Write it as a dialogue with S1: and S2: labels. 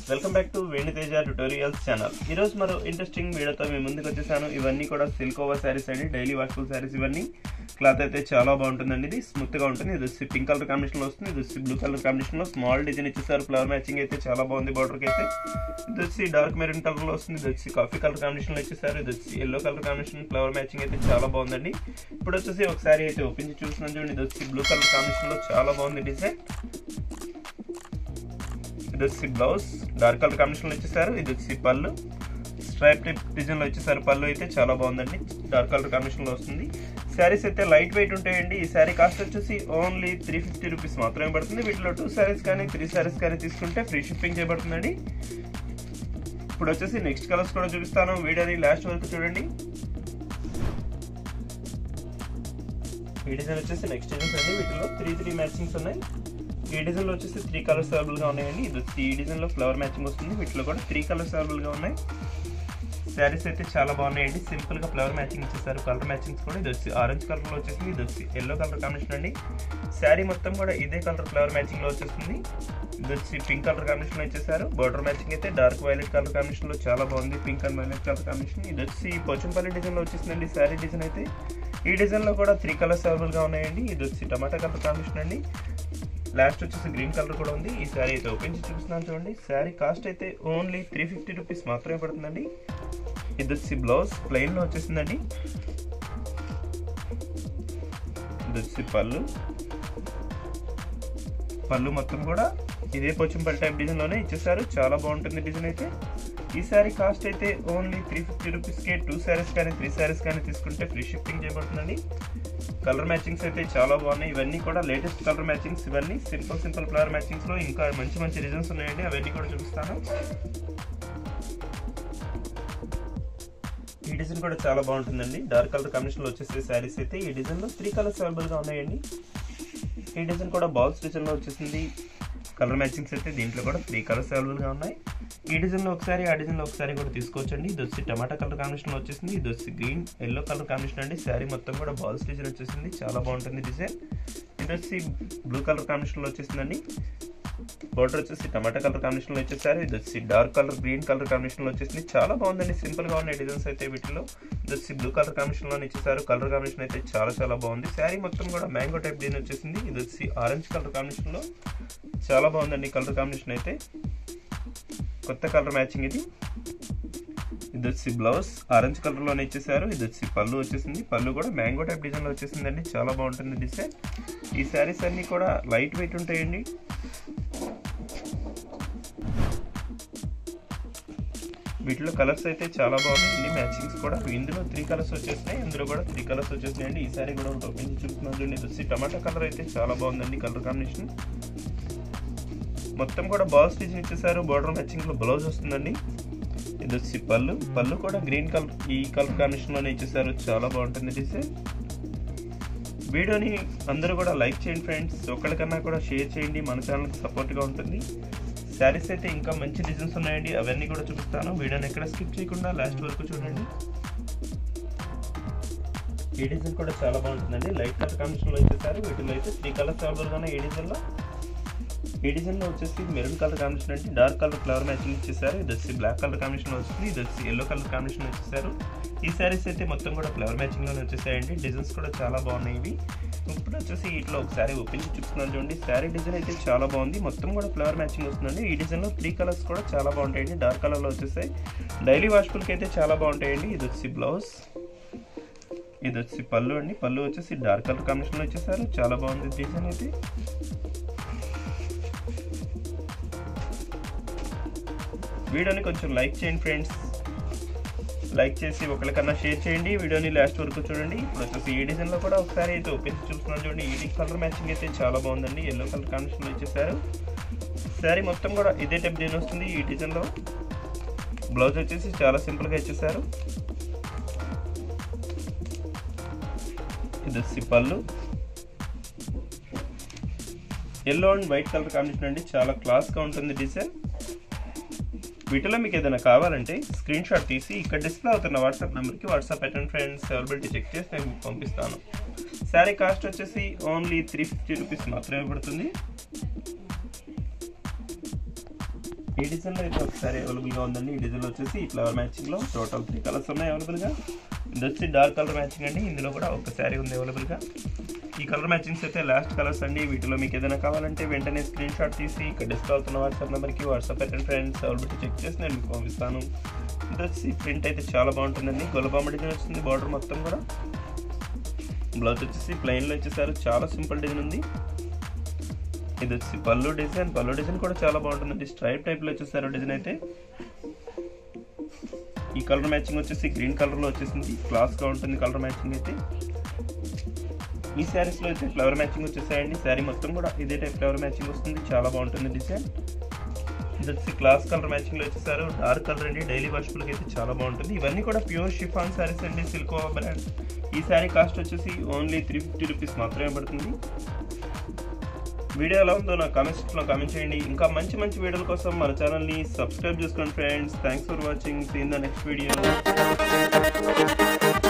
S1: welcome back to Venuteja tutorials channel ఈ రోజు మరో ఇంట్రెస్టింగ్ వీడియోతో మేము ముందుకు వచ్చేసాను ఇవన్నీ కూడా సిల్క్ ఓవర్ శారీస్ అండి డైలీ వాష్ఫుల్ శారీస్ ఇవన్నీ క్లాత్ అయితే చాలా బాగుంటుందండి ఇది స్మూత్ గా ఉంటుంది ఇది వచ్చి పింక్ కలర్ కాంబినేషన్ లో వస్తుంది ఇది వచ్చి బ్లూ కలర్ కాంబినేషన్ లో స్మాల్ డిజైన్ ఇచ్చేసారు ఫ్లవర్ మ్యాచింగ్ అయితే చాలా బాగుంది బార్డర్ కి అయితే ఇది వచ్చి డార్క్ మెరూన్ కలర్ లో వస్తుంది ఇది వచ్చి కాఫీ కలర్ కాంబినేషన్ లో ఇచ్చేసారు ఇది వచ్చి yellow colour combination flower matching అయితే చాలా బాగుందండి ఇప్పుడు వచ్చేసి ఒకసారి అయితే ఓపెన్ చేసి చూస్తున్నాను చూడండి ఇది వచ్చి బ్లూ కలర్ కాంబినేషన్ లో చాలా బాగుంది డిజైన్ ఇది వచ్చి బ్లౌజ్ డార్క్ కలర్ కాంబినేషన్ లో ఇచ్చేసారు ఇది వచ్చి పళ్ళు స్ట్రైప్ టైప్ డిజైన్ లో ఇచ్చేసారు పళ్ళు అయితే చాలా బాగుందండి డార్క్ కలర్ కాంబినేషన్ లో వస్తుంది శారీస్ అయితే లైట్ వెయిట్ ఉంటాయండి ఈ శారీ కాస్ట్ వచ్చేసి ఓన్లీ త్రీ ఫిఫ్టీ రూపీస్ మాత్రమే పడుతుంది వీటిలో టూ శారీస్ కానీ త్రీ శారీస్ కానీ తీసుకుంటే ఫ్రీ షిప్పింగ్ చేయబడుతుందండి ఇప్పుడు వచ్చేసి నెక్స్ట్ కలర్స్ కూడా చూపిస్తాను వీడియోని లాస్ట్ వరకు చూడండి ఈ డిజైన్ వచ్చేసి నెక్స్ట్ డిజైన్స్ అండి వీటిలో త్రీ త్రీ మ్యాచింగ్స్ ఉన్నాయి ఈ డిజైన్ లో వచ్చేసి త్రీ కలర్స్ అవైలబుల్ గా ఉన్నాయండి ఇది వచ్చి ఈ డిజైన్ లో ఫ్లవర్ మ్యాచింగ్ వస్తుంది వీటిలో కూడా త్రీ కలర్స్ అవైలబుల్ గా ఉన్నాయి శారీస్ అయితే చాలా బాగున్నాయండి సింపుల్ గా ఫ్లవర్ మ్యాచింగ్ ఇచ్చేసారు కలర్ మ్యాచింగ్స్ కూడా ఇది వచ్చి ఆరెంజ్ కలర్ లో వచ్చేసింది ఇది వచ్చి ఎల్లో కలర్ కాంబినేషన్ అండి శారీ మొత్తం కూడా ఇదే కలర్ ఫ్లవర్ మ్యాచింగ్ లో వచ్చేస్తుంది ఇది వచ్చి పింక్ కలర్ కాంబినేషన్ లో ఇచ్చేసారు బార్డర్ మ్యాచింగ్ అయితే డార్క్ వైలెట్ కలర్ కాంబినేషన్ లో చాలా బాగుంది pink and violet colour combination ఇది వచ్చి పోచంపల్లి డిజైన్ లో వచ్చేసిందండి శారీ డిజైన్ అయితే ఈ డిజైన్ లో కూడా త్రీ కలర్స్ అవైలబుల్ గా ఉన్నాయండి ఇది వచ్చి టమాటా కలర్ కాంబినేషన్ అండి లాస్ట్ వచ్చేసి గ్రీన్ కలర్ కూడా ఉంది ఈ శారీ అయితే ఓపెన్ చేసి చూపిస్తున్నాను చూడండి శారీ కాస్ట్ అయితే ఓన్లీ త్రీ ఫిఫ్టీ రూపీస్ మాత్రమే పడుతుందండి ఇది వచ్చి బ్లౌజ్ ప్లెయిన్ లో వచ్చేసిందండి ఇది వచ్చి పళ్ళు పళ్ళు మొత్తం కూడా ఇదే పోచంపల్లి టైప్ డిజైన్ లోనే ఇచ్చేసారు చాలా బాగుంటుంది డిజైన్ అయితే ఈ శారీ కాస్ట్ అయితే ఓన్లీ త్రీ ఫిఫ్టీ రూపీస్కే టూ శారీస్ కానీ త్రీ శారీస్ కానీ తీసుకుంటే ఫ్రీ షిప్పింగ్ చేయబడుతుందండి కలర్ మ్యాచింగ్స్ అయితే చాలా బాగున్నాయి ఇవన్నీ కూడా లేటెస్ట్ కలర్ మ్యాచింగ్స్ ఇవన్నీ సింపుల్ సింపుల్ ఫ్లవర్ మ్యాచింగ్స్ లో ఇంకా మంచి మంచి డిజైన్స్ ఉన్నాయండి అవన్నీ కూడా చూపిస్తాను ఈ డిజైన్ కూడా చాలా బాగుంటుందండి డార్క్ కలర్ కాంబినేషన్ లో వచ్చేసే శారీస్ అయితే ఈ డిజైన్ లో త్రీ కలర్స్ అవైలబుల్ గా ఉన్నాయండి ఈ డిజైన్ కూడా బాల్స్ డిజైన్ లో వచ్చేసింది కలర్ మ్యాచింగ్స్ అయితే దీంట్లో కూడా త్రీ కలర్స్ అవైలబుల్ గా ఉన్నాయి ఈ డిజైన్ లో ఒకసారి ఆ డిజైన్ లో ఒకసారి కూడా తీసుకోవచ్చండి ఇది వచ్చి టమాటా కలర్ కాంబినేషన్ లో వచ్చేసింది ఇది వచ్చి గ్రీన్ ఎల్లో కలర్ కాంబినేషన్ అండి శారీ మొత్తం కూడా బాల్స్ డిజైన్ వచ్చేసింది చాలా బాగుంటుంది డిజైన్ ఇది వచ్చి బ్లూ కలర్ కాంబినేషన్ లో వచ్చేసిందండి బోర్డర్ వచ్చేసి టమాటా కలర్ కాంబినేషన్ లో వచ్చేసారు ఇది వచ్చి dark colour green colour combination లో వచ్చేసింది చాలా బాగుందండి సింపుల్ గా ఉన్నాయి డిజైన్స్ అయితే వీటిలో ఇది వచ్చి బ్లూ కలర్ కాంబినేషన్ లో ఇచ్చేసారు కలర్ కాంబినేషన్ అయితే చాలా చాలా బాగుంది శారీ మొత్తం కూడా మ్యాంగో టైప్ డిజైన్ వచ్చేసింది ఇది వచ్చి ఆరెంజ్ కలర్ కాంబినేషన్ లో చాలా బాగుందండి కలర్ కాంబినేషన్ అయితే కొత్త కలర్ మ్యాచింగ్ ఇది ఇది వచ్చి బ్లౌజ్ ఆరెంజ్ కలర్ లోనే ఇచ్చేసారు ఇది వచ్చి పళ్ళు వచ్చేసింది పళ్ళు కూడా మ్యాంగో టైప్ డిజైన్ లో వచ్చేసిందండి చాలా బాగుంటుంది డిజైన్ ఈ శారీస్ అన్ని కూడా లైట్ వెయిట్ ఉంటాయండి వీటిలో కలర్స్ అయితే చాలా బాగున్నాయండి మ్యాచింగ్స్ కూడా ఇందులో త్రీ కలర్స్ వచ్చేసినాయి ఇందులో కూడా త్రీ కలర్స్ వచ్చేసినాయండి ఈ సారీ కూడా ఒకటి ఓపెన్ చూస్తున్నాను చూడండి ఇది వచ్చి టమాటా కలర్ అయితే చాలా బాగుందండి కలర్ కాంబినేషన్ మొత్తం కూడా బాల్ స్టిచ్ ఇచ్చేసారు బార్డర్ మ్యాచింగ్ లో బ్లౌజ్ వస్తుందండి ఇది వచ్చి పళ్ళు పళ్ళు కూడా గ్రీన్ కలర్ ఈ కలర్ కాంబినేషన్ లోనే ఇచ్చేసారు చాలా బాగుంటుంది డిజైన్ వీడియోని అందరూ కూడా లైక్ చేయండి ఫ్రెండ్స్ ఒకరికన్నా కూడా షేర్ చేయండి మన ఛానల్కి సపోర్ట్గా ఉంటుంది శారీస్ అయితే ఇంకా మంచి డిజైన్స్ ఉన్నాయండి అవన్నీ కూడా చూపిస్తాను వీడియోని ఎక్కడ స్కిప్ చేయకుండా లాస్ట్ వరకు చూడండి ఈ డిజైన్ కూడా చాలా బాగుంటుందండి లైట్ కలర్ కాంబినేషన్లో ఇచ్చేసారు వీటిలో అయితే త్రీ కలర్స్ అవైలబుల్గానే ఈ డిజైన్లో ఈ డిజైన్లో వచ్చేసి మెరూన్ కలర్ కాంబినేషన్ అంటే డార్క్ కలర్ ఫ్లవర్ మ్యాచింగ్ ఇచ్చేసారు ఇది వచ్చి బ్లాక్ కలర్ కాంబినేషన్ వచ్చింది ఇది వచ్చి ఎల్లో కలర్ కాంబినేషన్ వచ్చేసారు ఈ శారీస్ అయితే మొత్తం కూడా ఫ్లవర్ మ్యాచింగ్లోనే వచ్చేసాయండి డిజైన్స్ కూడా చాలా బాగున్నాయి ఇవి ఇప్పుడు వచ్చేసి ఇట్లా ఒకసారి ఓపెన్ చూపిస్తున్నాను చూడండి శారీ డిజైన్ అయితే చాలా బాగుంది మొత్తం కూడా ఫ్లవర్ మ్యాచింగ్ వస్తుందండి ఈ డిజైన్లో త్రీ కలర్స్ కూడా చాలా బాగుంటాయండి డార్క్ కలర్లో వచ్చేసాయి డైలీ వాష్ఫుల్కి అయితే చాలా బాగుంటాయండి ఇది వచ్చి బ్లౌజ్ ఇది వచ్చి పళ్ళు అండి పళ్ళు వచ్చేసి డార్క్ కలర్ కాంబినేషన్లో వచ్చేసారు చాలా బాగుంది డిజైన్ అయితే వీడియోని కొంచెం లైక్ చేయండి ఫ్రెండ్స్ లైక్ చేసి ఒకరికన్నా షేర్ చేయండి వీడియోని లాస్ట్ వరకు చూడండి ఇప్పుడు వచ్చేసి ఈ డిజైన్లో కూడా ఒకసారి అయితే ఓపెన్ చూస్తున్నాను చూడండి ఈ కలర్ మ్యాచింగ్ అయితే చాలా బాగుందండి ఎల్లో కలర్ కాంబినేషన్లో ఇచ్చేసారు శారీ మొత్తం కూడా ఇదే టైప్ డిజైన్ వస్తుంది ఈ డిజైన్లో బ్లౌజ్ వచ్చేసి చాలా సింపుల్గా ఇచ్చేసారు ఇది వచ్చి పళ్ళు yellow and white colour combination అండి చాలా క్లాస్గా ఉంటుంది డిజైన్ వీటిలో మీకు ఏదైనా కావాలంటే స్క్రీన్ షాట్ తీసి ఇక్కడ డిస్ప్లే అవుతున్న వాట్సాప్ నెంబర్కి వాట్సాప్ పెట్టండి ఫ్రెండ్స్ అవైలబిలిటీ చెక్ చేసి నేను మీకు పంపిస్తాను శారీ కాస్ట్ వచ్చేసి ఓన్లీ త్రీ ఫిఫ్టీ రూపీస్ మాత్రమే పడుతుంది ఈ డిజైన్లో అయితే ఒకసారి అవైలబుల్గా ఉందండి ఈ డిజైన్ వచ్చేసి ఈ ఫ్లవర్ మ్యాచింగ్లో టోటల్ త్రీ కలర్స్ ఉన్నాయి అవైలబుల్గా ఇది వచ్చి డార్క్ కలర్ మ్యాచింగ్ అండి ఇందులో కూడా ఒక శారీ ఉంది అవైలబుల్గా ఈ కలర్ మ్యాచింగ్స్ అయితే లాస్ట్ కలర్స్ అండి వీటిలో మీకు ఏదైనా కావాలంటే వెంటనే స్క్రీన్ షాట్ తీసి ఇక్కడ డిస్కౌంట్ అవుతున్న వాట్సాప్ నెంబర్కి వాట్సాప్ పెట్టండి ఫ్రెండ్స్ అవైలబిలిటీ చెక్ చేసి నేను మీకు పంపిస్తాను ఇది వచ్చి ప్రింట్ అయితే చాలా బాగుంటుందండి గొల్లబామ డిజైన్ వస్తుంది బార్డర్ మొత్తం కూడా బ్లౌజ్ వచ్చేసి ప్లెయిన్లో ఇచ్చేసారు చాలా సింపుల్ డిజైన్ ఉంది ఇది వచ్చి పళ్ళు డిజైన్ పళ్ళు డిజైన్ కూడా చాలా బాగుంటుందండి స్ట్రైప్ టైప్లో వచ్చేసారు డిజైన్ అయితే ఈ కలర్ మ్యాచింగ్ వచ్చేసి గ్రీన్ కలర్లో వచ్చేసింది క్లాస్గా ఉంటుంది కలర్ మ్యాచింగ్ అయితే ఈ శారీస్లో అయితే ఫ్లవర్ మ్యాచింగ్ వచ్చేసాయండి శారీ మొత్తం కూడా ఇదే టైప్ ఫ్లవర్ మ్యాచింగ్ వస్తుంది చాలా బాగుంటుంది డిజైన్ ఇది వచ్చి క్లాస్ కలర్ మ్యాచింగ్లో వచ్చేసారు డార్క్ కలర్ అండి డైలీ వాష్బుల్కి అయితే చాలా బాగుంటుంది ఇవన్నీ కూడా ప్యూర్ షిఫాన్ శారీస్ అండి సిల్కో బ్రాండ్ ఈ శారీ కాస్ట్ వచ్చేసి ఓన్లీ త్రీ ఫిఫ్టీ రూపీస్ మాత్రమే పడుతుంది వీడియో ఎలా ఉందో నాకు కామెంట్ సెక్షన్లో కామెంట్ చేయండి ఇంకా మంచి మంచి వీడియోల కోసం మన ఛానల్ని సబ్స్క్రైబ్ చేసుకోండి friends thanks for watching seen the next video